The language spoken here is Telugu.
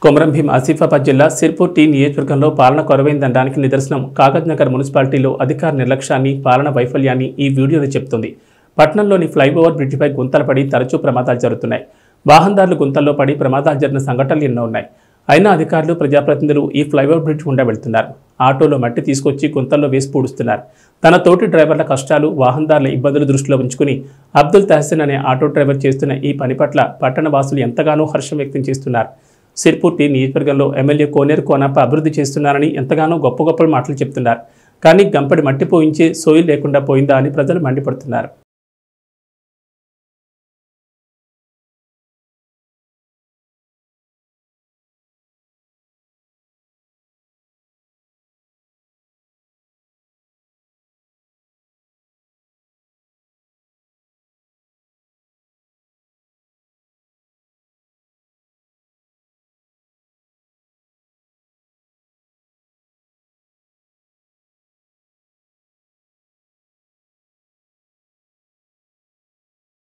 కొమరం భీం ఆసిఫాబాద్ జిల్లా సిర్పూర్ టీ నియోజకవర్గంలో పాలన కొరవైందనడానికి నిదర్శనం కాగజ్ నగర్ మున్సిపాలిటీలో అధికార నిర్లక్ష్యాన్ని పాలన వైఫల్యాన్ని ఈ వీడియోలో చెప్తుంది పట్టణంలోని ఫ్లైఓవర్ బ్రిడ్జిపై గుంతలు పడి తరచూ ప్రమాదాలు జరుగుతున్నాయి వాహనదారులు గుంతల్లో పడి ప్రమాదాలు జరిగిన సంఘటనలు ఎన్నో ఉన్నాయి అయినా అధికారులు ప్రజాప్రతినిధులు ఈ ఫ్లైఓవర్ బ్రిడ్జ్ గుండా వెళ్తున్నారు ఆటోలో మట్టి తీసుకొచ్చి గుంతల్లో వేసి పూడుస్తున్నారు తన తోటి డ్రైవర్ల కష్టాలు వాహనదారుల ఇబ్బందులు దృష్టిలో ఉంచుకుని అబ్దుల్ తహసీన్ అనే ఆటో డ్రైవర్ చేస్తున్న ఈ పని పట్ల పట్టణ వాసులు ఎంతగానో హర్షం వ్యక్తం చేస్తున్నారు సిర్పూర్ టీ నియోజకవర్గంలో ఎమ్మెల్యే కోనేరు కోనప్ప అభివృద్ధి చేస్తున్నారని ఎంతగానో గొప్ప గొప్ప మాటలు చెప్తున్నారు కానీ గంపడి మట్టి పోయించే సోయి లేకుండా పోయిందా అని ప్రజలు మండిపడుతున్నారు